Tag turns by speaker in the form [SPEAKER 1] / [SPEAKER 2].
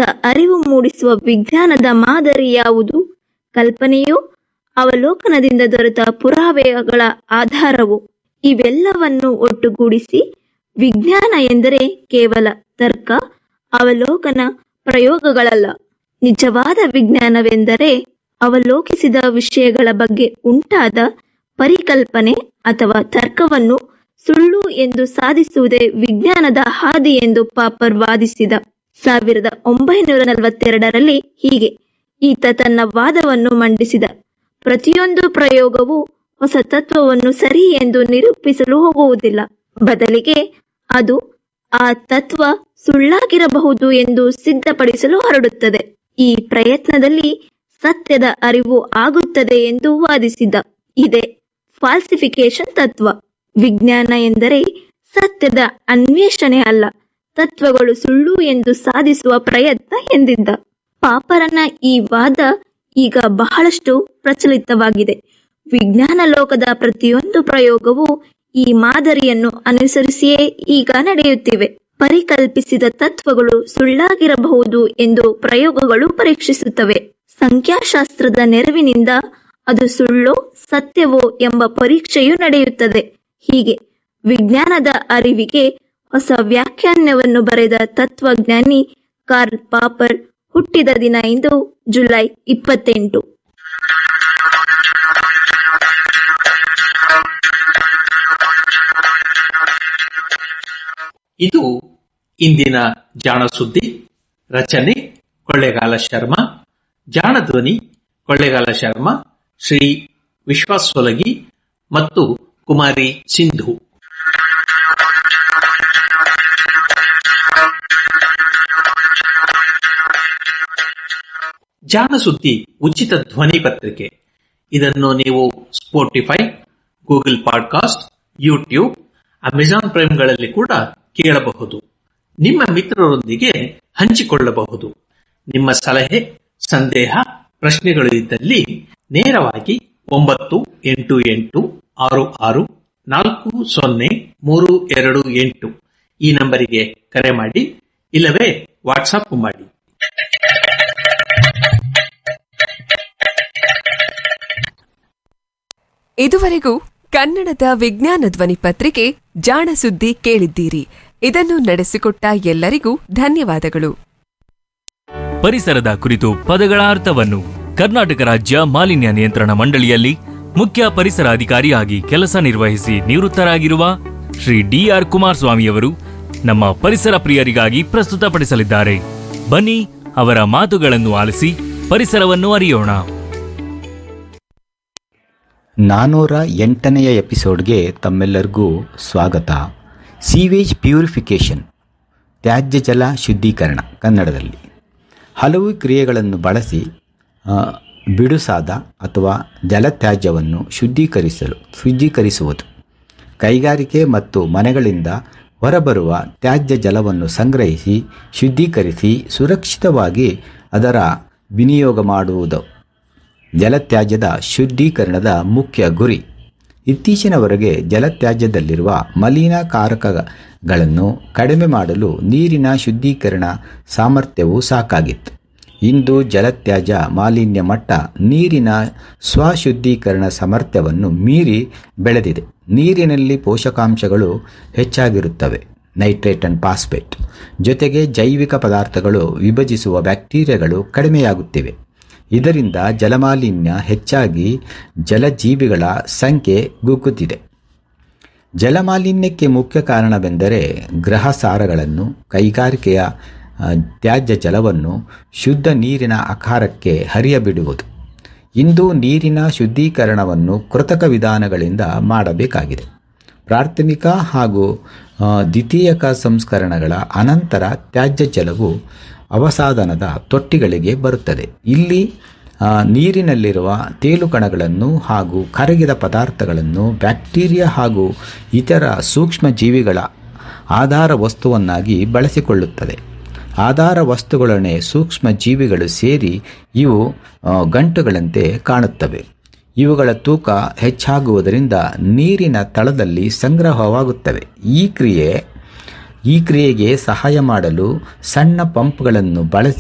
[SPEAKER 1] ಅರಿವು ಮೂಡಿಸುವ ವಿಜ್ಞಾನದ ಮಾದರಿ ಯಾವುದು ಕಲ್ಪನೆಯೋ ಅವಲೋಕನದಿಂದ ದೊರೆತ ಪುರಾವೆಗಳ ಆಧಾರವು ಇವೆಲ್ಲವನ್ನು ಒಟ್ಟುಗೂಡಿಸಿ ವಿಜ್ಞಾನ ಎಂದರೆ ಕೇವಲ ತರ್ಕ ಅವಲೋಕನ ಪ್ರಯೋಗಗಳಲ್ಲ ನಿಜವಾದ ವಿಜ್ಞಾನವೆಂದರೆ ಅವಲೋಕಿಸಿದ ವಿಷಯಗಳ ಬಗ್ಗೆ ಉಂಟಾದ ಪರಿಕಲ್ಪನೆ ಅಥವಾ ತರ್ಕವನ್ನು ಸುಳ್ಳು ಎಂದು ಸಾಧಿಸುವುದೇ ವಿಜ್ಞಾನದ ಹಾದಿ ಎಂದು ಪಾಪರ್ ವಾದಿಸಿದ ಸಾವಿರದ ಒಂಬೈನೂರ ನಲವತ್ತೆರಡರಲ್ಲಿ ಹೀಗೆ ಈತ ತನ್ನ ವಾದವನ್ನು ಮಂಡಿಸಿದ ಪ್ರತಿಯೊಂದು ಪ್ರಯೋಗವು ಹೊಸ ತತ್ವವನ್ನು ಸರಿ ಎಂದು ನಿರೂಪಿಸಲು ಹೋಗುವುದಿಲ್ಲ ಬದಲಿಗೆ ಅದು ಆ ತತ್ವ ಸುಳ್ಳಾಗಿರಬಹುದು ಎಂದು ಸಿದ್ಧಪಡಿಸಲು ಹೊರಡುತ್ತದೆ ಈ ಪ್ರಯತ್ನದಲ್ಲಿ ಸತ್ಯದ ಅರಿವು ಆಗುತ್ತದೆ ಎಂದು ವಾದಿಸಿದ ಇದೆ ಫಾಲ್ಸಿಫಿಕೇಶನ್ ತತ್ವ ವಿಜ್ಞಾನ ಎಂದರೆ ಸತ್ಯದ ಅನ್ವೇಷಣೆ ಅಲ್ಲ ತತ್ವಗಳು ಸುಳ್ಳು ಎಂದು ಸಾಧಿಸುವ ಪ್ರಯತ್ನ ಎಂದಿದ್ದ ಪಾಪರನ ಈ ವಾದ ಈಗ ಬಹಳಷ್ಟು ಪ್ರಚಲಿತವಾಗಿದೆ ವಿಜ್ಞಾನ ಲೋಕದ ಪ್ರತಿಯೊಂದು ಪ್ರಯೋಗವು ಈ ಮಾದರಿಯನ್ನು ಅನುಸರಿಸಿಯೇ ಈಗ ನಡೆಯುತ್ತಿವೆ ಪರಿಕಲ್ಪಿಸಿದ ತತ್ವಗಳು ಸುಳ್ಳಾಗಿರಬಹುದು ಎಂದು ಪ್ರಯೋಗಗಳು ಪರೀಕ್ಷಿಸುತ್ತವೆ ಸಂಖ್ಯಾಶಾಸ್ತ್ರದ ನೆರವಿನಿಂದ ಅದು ಸುಳ್ಳೋ ಸತ್ಯವೋ ಎಂಬ ಪರೀಕ್ಷೆಯು ನಡೆಯುತ್ತದೆ ಹೀಗೆ ವಿಜ್ಞಾನದ ಅರಿವಿಗೆ ಹೊಸ ವ್ಯಾಖ್ಯಾನವನ್ನು ಬರೆದ ತತ್ವಜ್ಞಾನಿ ಕಾರ್ಲ್ ಪಾಪರ್ ಹುಟ್ಟಿದ ದಿನ ಇಂದು ಜುಲೈ ಇಪ್ಪತ್ತೆಂಟು
[SPEAKER 2] ಇದು ಇಂದಿನ ಜಾಣ ಸುದ್ದಿ ರಚನೆ ಕೊಳ್ಳೇಗಾಲ ಶರ್ಮಾ ಜಾಣ ಧ್ವನಿ ಕೊಳ್ಳೇಗಾಲ ಶರ್ಮಾ ಶ್ರೀ ವಿಶ್ವಾಸ್ ಸೊಲಗಿ ಮತ್ತು ಕುಮಾರಿ ಸಿಂಧು ಜಾಣ ಸುದ್ದಿ ಉಚಿತ ಧ್ವನಿ ಪತ್ರಿಕೆ ಇದನ್ನು ನೀವು Spotify Google podcast YouTube Amazon ಪ್ರೈಮ್ಗಳಲ್ಲಿ ಕೂಡ ಕೇಳಬಹುದು ನಿಮ್ಮ ಮಿತ್ರರೊಂದಿಗೆ ಹಂಚಿಕೊಳ್ಳಬಹುದು ನಿಮ್ಮ ಸಲಹೆ ಸಂದೇಹ ಪ್ರಶ್ನೆಗಳು ಇದ್ದಲ್ಲಿ ನೇರವಾಗಿ ಒಂಬತ್ತು ಎಂಟು ಎಂಟು ಆರು ಆರು ನಾಲ್ಕು ಸೊನ್ನೆ ಮೂರು ಎರಡು ಎಂಟು ಈ ನಂಬರಿಗೆ ಕರೆ ಮಾಡಿ ಇಲ್ಲವೇ ವಾಟ್ಸಪ್ ಮಾಡಿ
[SPEAKER 3] ಇದುವರೆಗೂ ಕನ್ನಡದ ವಿಜ್ಞಾನ ಧ್ವನಿ ಪತ್ರಿಕೆ ಜಾಣ ಸುದ್ದಿ ಕೇಳಿದ್ದೀರಿ ಇದನ್ನು ನಡೆಸಿಕೊಟ್ಟ ಎಲ್ಲರಿಗೂ ಧನ್ಯವಾದಗಳು
[SPEAKER 4] ಪರಿಸರದ ಕುರಿತು ಪದಗಳ ಅರ್ಥವನ್ನು ಕರ್ನಾಟಕ ರಾಜ್ಯ ಮಾಲಿನ್ಯ ನಿಯಂತ್ರಣ ಮಂಡಳಿಯಲ್ಲಿ ಮುಖ್ಯ ಪರಿಸರ ಅಧಿಕಾರಿಯಾಗಿ ಕೆಲಸ ನಿರ್ವಹಿಸಿ ನಿವೃತ್ತರಾಗಿರುವ ಶ್ರೀ ಡಿಆರ್ ಕುಮಾರಸ್ವಾಮಿಯವರು ನಮ್ಮ ಪರಿಸರ ಪ್ರಿಯರಿಗಾಗಿ ಪ್ರಸ್ತುತಪಡಿಸಲಿದ್ದಾರೆ ಬನ್ನಿ ಅವರ ಮಾತುಗಳನ್ನು ಆಲಿಸಿ ಪರಿಸರವನ್ನು ಅರಿಯೋಣ
[SPEAKER 5] ನಾನ್ನೂರ ಎಂಟನೆಯ ಎಪಿಸೋಡ್ಗೆ ತಮ್ಮೆಲ್ಲರಿಗೂ ಸ್ವಾಗತ ಸೀವೇಜ್ ಪ್ಯೂರಿಫಿಕೇಷನ್ ತ್ಯಾಜ್ಯ ಜಲ ಶುದ್ಧೀಕರಣ ಕನ್ನಡದಲ್ಲಿ ಹಲವು ಕ್ರಿಯೆಗಳನ್ನು ಬಳಸಿ ಆ, ಬಿಡುಸಾದ ಅಥವಾ ಜಲತ್ಯಾಜ್ಯವನ್ನು ಶುದ್ಧೀಕರಿಸಲು ಶುದ್ಧೀಕರಿಸುವುದು ಕೈಗಾರಿಕೆ ಮತ್ತು ಮನೆಗಳಿಂದ ಹೊರಬರುವ ತ್ಯಾಜ್ಯ ಜಲವನ್ನು ಸಂಗ್ರಹಿಸಿ ಶುದ್ಧೀಕರಿಸಿ ಸುರಕ್ಷಿತವಾಗಿ ಅದರ ವಿನಿಯೋಗ ಮಾಡುವುದು ಜಲತ್ಯಾಜ್ಯದ ಶುದ್ಧೀಕರಣದ ಮುಖ್ಯ ಗುರಿ ಇತ್ತೀಚಿನವರೆಗೆ ಜಲತ್ಯಾಜ್ಯದಲ್ಲಿರುವ ಮಲಿನಕಾರಕಗಳನ್ನು ಕಡಿಮೆ ಮಾಡಲು ನೀರಿನ ಶುದ್ಧೀಕರಣ ಸಾಮರ್ಥ್ಯವು ಸಾಕಾಗಿತ್ತು ಇಂದು ಜಲತ್ಯಾಜ್ಯ ಮಾಲಿನ್ಯ ಮಟ್ಟ ನೀರಿನ ಸ್ವಶುದ್ಧೀಕರಣ ಸಾಮರ್ಥ್ಯವನ್ನು ಮೀರಿ ಬೆಳೆದಿದೆ ನೀರಿನಲ್ಲಿ ಪೋಷಕಾಂಶಗಳು ಹೆಚ್ಚಾಗಿರುತ್ತವೆ ನೈಟ್ರೇಟ್ ಅಂಡ್ ಫಾಸ್ಫೇಟ್ ಜೊತೆಗೆ ಜೈವಿಕ ಪದಾರ್ಥಗಳು ವಿಭಜಿಸುವ ಬ್ಯಾಕ್ಟೀರಿಯಾಗಳು ಕಡಿಮೆಯಾಗುತ್ತಿವೆ ಇದರಿಂದ ಜಲಮಾಲಿನ್ಯ ಹೆಚ್ಚಾಗಿ ಜಲಜೀವಿಗಳ ಸಂಖ್ಯೆ ಕುಗ್ಗುತ್ತಿದೆ ಜಲಮಾಲಿನ್ಯಕ್ಕೆ ಮುಖ್ಯ ಕಾರಣವೆಂದರೆ ಗ್ರಹಸಾರಗಳನ್ನು ಕೈಗಾರಿಕೆಯ ಆ, ತ್ಯಾಜ್ಯ ಜಲವನ್ನು ಶುದ್ಧ ನೀರಿನ ಆಕಾರಕ್ಕೆ ಹರಿಯಬಿಡುವುದು ಇಂದು ನೀರಿನ ಶುದ್ಧೀಕರಣವನ್ನು ಕೃತಕ ವಿಧಾನಗಳಿಂದ ಮಾಡಬೇಕಾಗಿದೆ ಪ್ರಾಥಮಿಕ ಹಾಗೂ ಆ, ದ್ವಿತೀಯಕ ಸಂಸ್ಕರಣಗಳ ಅನಂತರ ತ್ಯಾಜ್ಯ ಜಲವು ಅವಸಾಧನದ ತೊಟ್ಟಿಗಳಿಗೆ ಬರುತ್ತದೆ ಇಲ್ಲಿ ಆ, ನೀರಿನಲ್ಲಿರುವ ತೇಲು ಕಣಗಳನ್ನು ಹಾಗೂ ಕರಗಿದ ಪದಾರ್ಥಗಳನ್ನು ಬ್ಯಾಕ್ಟೀರಿಯಾ ಹಾಗೂ ಇತರ ಸೂಕ್ಷ್ಮ ಜೀವಿಗಳ ಆಧಾರ ವಸ್ತುವನ್ನಾಗಿ ಬಳಸಿಕೊಳ್ಳುತ್ತದೆ ಆಧಾರ ವಸ್ತುಗಳೊಡನೆ ಸೂಕ್ಷ್ಮ ಜೀವಿಗಳು ಸೇರಿ ಇವು ಆ, ಗಂಟುಗಳಂತೆ ಕಾಣುತ್ತವೆ ಇವುಗಳ ತೂಕ ಹೆಚ್ಚಾಗುವುದರಿಂದ ನೀರಿನ ತಳದಲ್ಲಿ ಸಂಗ್ರಹವಾಗುತ್ತವೆ ಈ ಕ್ರಿಯೆ ಈ ಕ್ರಿಯೆಗೆ ಸಹಾಯ ಮಾಡಲು ಸಣ್ಣ ಪಂಪ್ಗಳನ್ನು ಬಳಸಿ